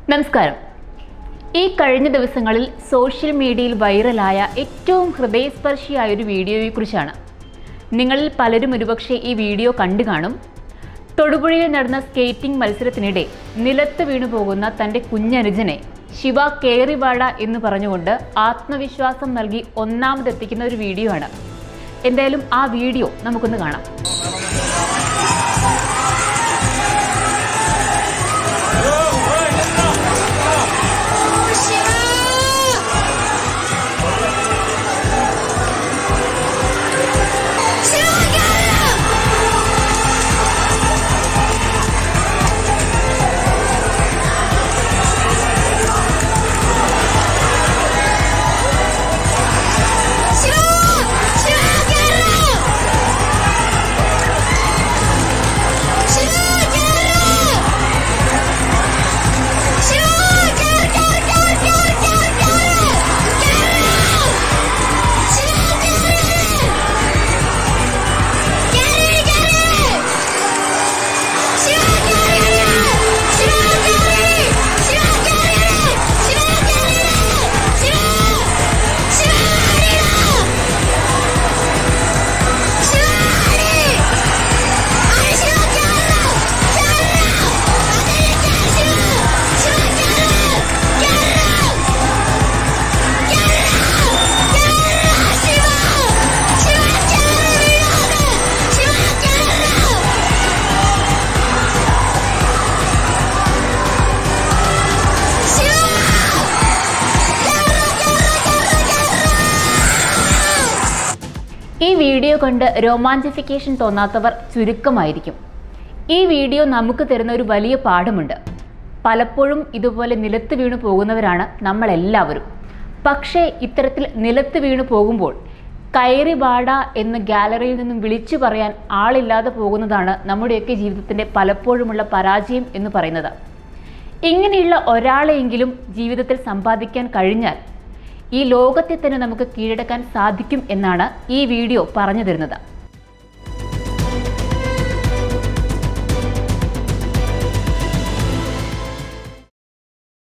നമസ്കാരം ഈ കഴിഞ്ഞ ദിവസങ്ങളിൽ സോഷ്യൽ മീഡിയയിൽ വൈറലായ ഏറ്റവും ഹൃദയസ്പർശിയായ ഒരു വീഡിയോയെക്കുറിച്ചാണ് നിങ്ങളിൽ പലരും ഒരുപക്ഷെ ഈ വീഡിയോ കണ്ടു കാണും തൊടുപുഴയിൽ നടന്ന സ്കേറ്റിംഗ് മത്സരത്തിനിടെ നിലത്ത് വീണു പോകുന്ന തൻ്റെ കുഞ്ഞനുജനെ ശിവ കേറിവാട എന്ന് പറഞ്ഞുകൊണ്ട് ആത്മവിശ്വാസം നൽകി ഒന്നാമതെത്തിക്കുന്ന ഒരു വീഡിയോ ആണ് എന്തായാലും ആ വീഡിയോ നമുക്കൊന്ന് കാണാം ഈ വീഡിയോ കണ്ട് രോമാഞ്ചിഫിക്കേഷൻ തോന്നാത്തവർ ചുരുക്കമായിരിക്കും ഈ വീഡിയോ നമുക്ക് തരുന്ന ഒരു വലിയ പാഠമുണ്ട് പലപ്പോഴും ഇതുപോലെ നിലത്ത് വീണു പോകുന്നവരാണ് നമ്മളെല്ലാവരും പക്ഷേ ഇത്തരത്തിൽ നിലത്ത് വീണു പോകുമ്പോൾ കയറി വാട എന്ന് ഗാലറിയിൽ നിന്നും വിളിച്ചു പറയാൻ ആളില്ലാതെ പോകുന്നതാണ് നമ്മുടെയൊക്കെ ജീവിതത്തിൻ്റെ പലപ്പോഴുമുള്ള പരാജയം എന്ന് പറയുന്നത് ഇങ്ങനെയുള്ള ഒരാളെയെങ്കിലും ജീവിതത്തിൽ സമ്പാദിക്കാൻ കഴിഞ്ഞാൽ ഈ ലോകത്തെ തന്നെ നമുക്ക് കീഴടക്കാൻ സാധിക്കും എന്നാണ് ഈ വീഡിയോ പറഞ്ഞു തരുന്നത്